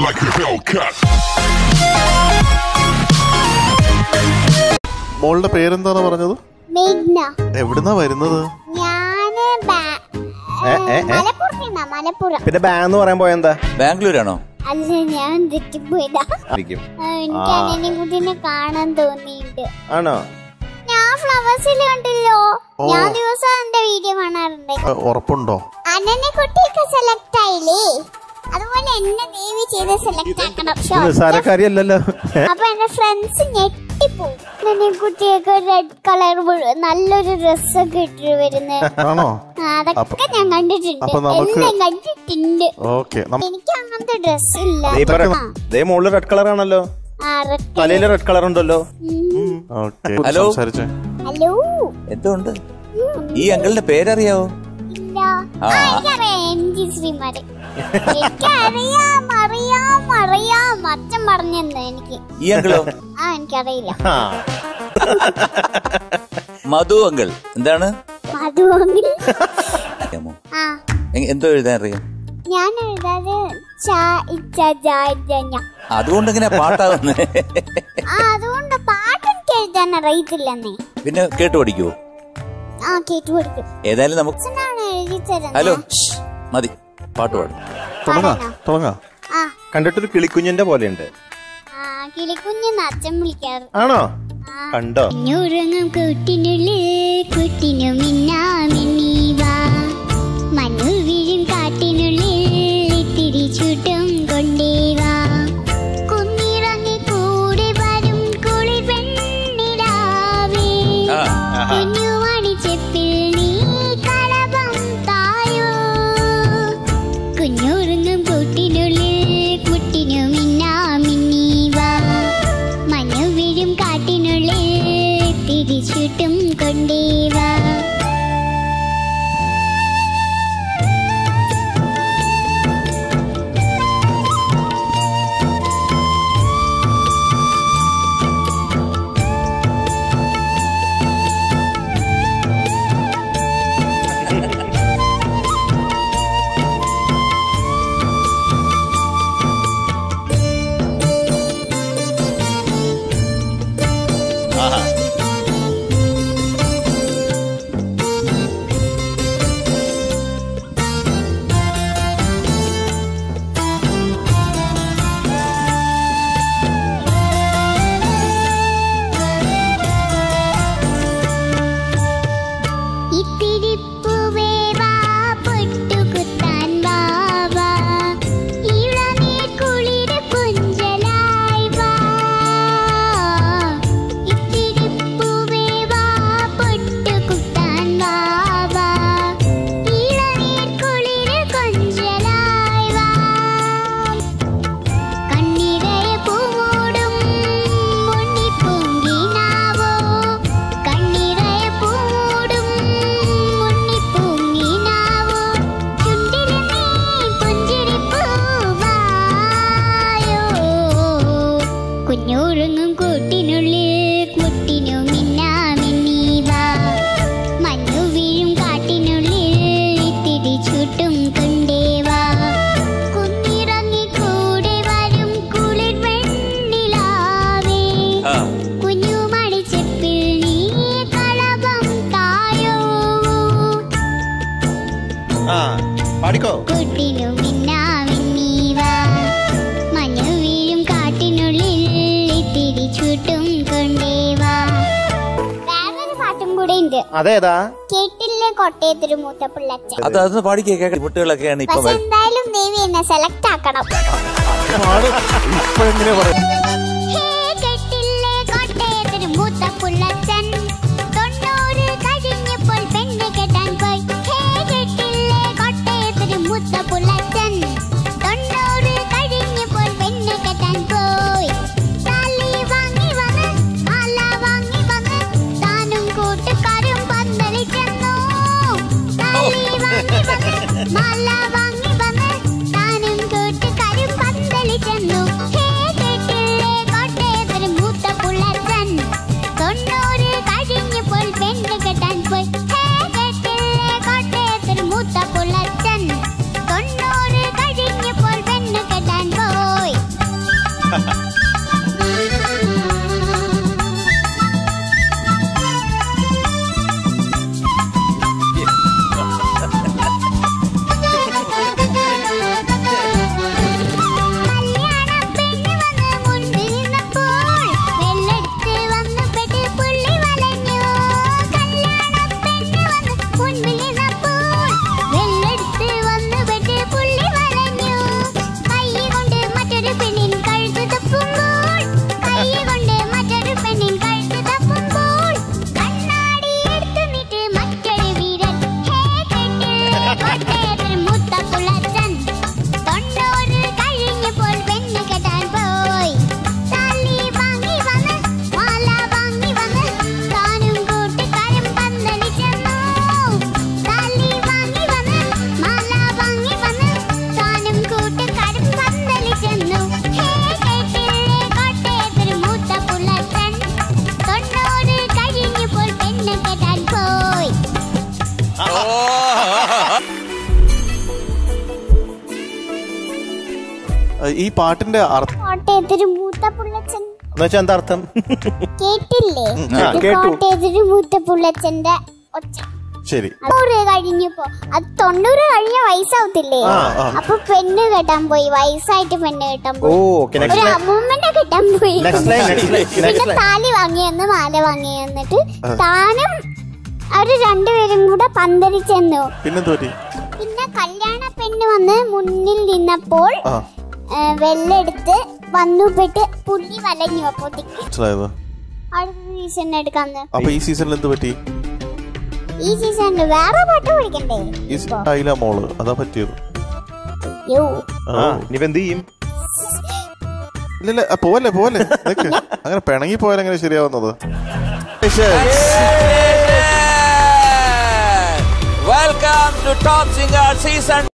like a Hellcat. മോളുടെ പേരെന്താണ് പറഞ്ഞത് മേഘ്ന എവിടുന്നാ വരുന്നത് ഞാന് ബാ- ഏ, ഏ, ഏ? മലപ്പുറത്തുനിന്നാ മലപ്പുറം പിന്നെ ബാങ്ക് എന്ന് പറയാൻ പോയ എന്താ ബാംഗ്ലൂരാണോ അല്ല ഞാൻ തെറ്റിപ്പോയതാ ആയിരിക്കും. ആ, എനിക്ക് ആ. അനനെ കുട്ടീനെ കാണാൻ തോന്നിയിട്ട് ആണോ ഞാൻ ഫ്ലവേഴ്സിൽ കണ്ടല്ലോ ഓ. ഞാൻ ദിവസം എന്റെ വീഡിയോ കാണാറുണ്ട് ആ, ഉറപ്പുണ്ടോ അനനെ കുട്ടിയൊക്കെ സെലക്ട് ആയില്ലേ അതുപോലെ എന്നെ ദേവി ചെയ്ത് സെലക്ട് ആക്കണം ഇത് ഷോ നിസ്സാരക്കാരിയല്ലല്ലോ അപ്പൊ എന്റെ ഫ്രണ്ട്സ് ഞെട്ടിപ്പോവും അനനെ കുട്ടിയൊക്കെ റെഡ് കളർ നല്ലൊരു ഡ്രസ്സൊക്കെ ഇട്ട് വരുന്നത് ആണോ അതൊക്കെ ഞാൻ കണ്ടിട്ടുണ്ട് അപ്പൊ നമുക്ക് എല്ലാം കണ്ടിട്ടുണ്ട് ഓക്കെ എനിക്ക് അങ്ങനത്തെ ഡ്രസ് ഇല്ല ദേ ഇപ്പൊ ആ. ദേ മുകളിൽ റെഡ് കളർ ആണല്ലോ ആ, red തലയിൽ റെഡ് കളർ ഉണ്ടല്ലോ ഉം. Okay hello. സംസാരിച്ചേ ഹലോ എന്തുണ്ട് ഉം. ഈ അങ്കിളിന്റെ പേരറിയാവോ ഇല്ല ആ. ആ, എനിക്കറിയാം എം ജി ശ്രീമാര് എനിക്കറിയാം അറിയാം അറിയാം അച്ഛൻ പറഞ്ഞെന്ന് എനിക്ക് ഈ അങ്കിളോ ആ എനിക്കറിയില്ല ആ. മധു അങ്കിൾ എന്താണ് മധുവെങ്കിൽ അറിയാമോ? ആ എ- എന്തോ എഴുതാൻ അറിയാം ഞാൻ എഴുതാത് ചാ ഇച്ച ജാ ജ ഞ. അതുകൊണ്ട് ഇങ്ങനെ പാട്ടാകുന്നേ ആ അതുകൊണ്ട് പാട്ട് എനിക്ക് എഴുതാൻ അറിയത്തില്ലെന്നേ പിന്നെ കേട്ടു പഠിക്കുവോ ആ കേട്ടു പഠിക്കും ഏതായാലും നമുക്ക് അച്ഛനാണ് എഴുതി തരുന്നത് ഹലോ ഷ്, മതി പാട്ട് പാടും തുടങ്ങാ പാടാനോ? തുടങ്ങാ ആ കണ്ടിട്ടൊരു കിളിക്കുഞ്ഞിന്റെ പോലെയുണ്ട് ആ കിളിക്കുഞ്ഞെന്ന് അച്ഛൻ വിളിക്കാറ് ആണോ ആ കണ്ടോ കുഞ്ഞുറങ്ങും കൂട്ടിനുള്ളിൽ കുട്ടിനു മിന്നാമിന്നീവാ മനു വീഴും കാട്ടിനുള്ളിൽ ഇത്തിരി ചുട്ടും കൊണ്ടേവാ കുന്നിറങ്ങി കൂടെ വരും കുളി പെണ്ണിടാവേ ആ കുഞ്ഞുമണി ചെപ്പിൽ നീ കളഭം തായോ കുഞ്ഞുറങ്ങും കൂട്ടിനുള്ളിൽ കുട്ടിനു മിന്നാമിന്നീവാ മനു വീഴും കാട്ടിനുള്ളിൽ തിരിച്ചുട്ടും കൊണ്ടേവാ ഇത്തിരിപ്പൂവേ വാ പൊട്ടുകുത്താൻ വാവാ ഇളനീർ കുളിര് കുഞ്ചലായി വാ ഇത്തിരിപ്പൂവേ വാ പൊട്ടുകുത്താൻ വാവാ ഇളനീർ കുളിര് കുഞ്ചലായി വാ കണ്ണിരയ പൂമൂടും മുന്നിപ്പൂങ്കിനാവോ കണ്ണിരയ പൂമൂടും മുന്നിപ്പൂങ്കിനാവോ ചുണ്ടിൽ നീ പുഞ്ചിരിപ്പൂവായോ കുഞ്ഞുറങ്ങും കൂട്ടിനുള്ളിൽ മുട്ടിനു മിന്നാമിന്നീവാ മഞ്ഞു വീഴും കാട്ടിനുള്ളിൽ ഇത്തിരി ചുട്ടും കൊണ്ടേവാ കുന്നിറങ്ങി കൂടെ വരും കുളിർ വെണ്ണിലാവേ ആ കുഞ്ഞുമണി ചെപ്പിൽ നീ കളഭം തായോ ആ പാടിക്കോ കുട്ടിനു മിന്നാമിന്നീവാ മഞ്ഞു വീഴും കാട്ടിനുള്ളിൽ ഇത്തിരി ചുട്ടും കൊണ്ടേവാ വേറൊരു പാട്ടും കൂടെ ഉണ്ട് അതേതാ കേട്ടില്ലേ കോട്ടയത്തൊരു മൂത്തപ്പിള്ളച്ചൻ അത് അതൊന്ന് പാടിക്കേ കേൾക്കാം കുട്ടികളൊക്കെയാണ് ഇപ്പൊ പക്ഷെ എന്തായാലും ദേവി എന്നെ സെലക്ട് ആക്കണം ഇപ്പൊ എങ്ങനെയാ പറയാ ഹേ കെട്ടില്ലേ കോട്ടയത്തൊരു മൂത്തപ്പിള്ളച്ചൻ തൊണ്ണൂറ് കഴിഞ്ഞപ്പോൾ പെണ്ണ് കെട്ടാൻ പോയി ഹേ കെട്ടില്ലേ കോട്ടയത്തൊരു മൂത്തപ്പിള്ളച്ചൻ തൊണ്ണൂറ് കഴിഞ്ഞപ്പോൾ പെണ്ണ് കെട്ടാൻ പോയി താലി വാങ്ങി വന്ന് മാല വാങ്ങി വന്ന് താനും കൂട്ടുകാരും പന്തലിൽ ചെന്നു താലി വാങ്ങി വന്ന് മാല വാങ്ങി വന്ന് താനും കൂട്ടുകാരും പന്തലിൽ ചെന്നു ഹേ കേട്ടില്ലേ കോട്ടയത്തൊരു മൂത്ത പുള്ളച്ചൻ തൊണ്ണൂറ് മുത്തപ്പുളച്ചൻ തൊണ്ണൂറ് കഴിഞ്ഞപ്പോൾ പെണ്ണ് കെട്ടാൻ പോയി താലി വാങ്ങി വന്ന് മാല വാങ്ങി വന്ന് താനും കൂട്ടുകാരും പന്തലി ചെന്നു താലി വാങ്ങി വന്ന് മാല വാങ്ങി വന്ന് താനും കൂട്ടുകാരും പന്തലി ചെന്നു ഹേ കേട്ടില്ലേ കോട്ടയത്തൊരു മൂത്ത പുള്ളച്ചൻ തൊണ്ണൂറ് കഴിഞ്ഞപ്പോൾ പെണ്ണ് കെട്ടാൻ പോയി ഈ പാട്ടിന്റെ അർത്ഥം കോട്ടയത്തൊരു മൂത്ത പുള്ളച്ചൻ എന്ന് വെച്ചാൽ എന്താ അർത്ഥം കേട്ടില്ലേ ആ, ഇത് കേട്ടു. കോട്ടയത്തൊരു മൂത്ത പുള്ളച്ചന്റെ ഒച്ച ശരി തൊണ്ണൂറ് കഴിഞ്ഞപ്പോ അത് തൊണ്ണൂറ് കഴിഞ്ഞ വയസ്സാവത്തില്ലേ ആ, ആ. അപ്പൊ പെണ്ണ് കെട്ടാൻ പോയി വയസ്സായിട്ട് പെണ്ണ് കെട്ടാൻ ഓ പോയി ഓക്കെ ഒരു നെക്സ്റ്റ് അമ്മൂമ്മന്റെ കെട്ടാൻ പോയി നെക്സ്റ്റ് ലൈൻ നെക്സ്റ്റ് ലൈൻ പിന്നെ നെക്സ്റ്റ് ലൈൻ താലി വാങ്ങിയെന്ന് മാല വാങ്ങി എന്നിട്ട് താനും അവര് രണ്ടുപേരും കൂടെ പന്തലി ചെന്നു പിന്നെന്ത് പറ്റി പിന്നെ കല്യാണ പെണ്ണ് വന്ന് മുന്നിൽ നിന്നപ്പോൾ ആ ഏ, വെള്ളെടുത്ത് വന്നുപെട്ട് പുള്ളി വലഞ്ഞു അപ്പോഴത്തേക്ക് മനസ്സിലായത് അടുത്ത സീസൺ എടുക്കാന്ന് അപ്പൊ ഈ സീസണിൽ എന്ത് പറ്റി ഈ സീസണിൽ വേറെ പാട്ട് പഠിക്കണ്ടേ ഈ സീ- ആയില്ല മോള് അതാ പറ്റിയത് യോ ആ ഇനിയിപ്പോ എന്ത് ചെയ്യും ഇല്ല ഇല്ല പോലെ പോലെ നിക്ക് അങ്ങനെ പിണങ്ങി പോയാൽ എങ്ങനെ ശരിയാവുന്നത് welcome to top singer season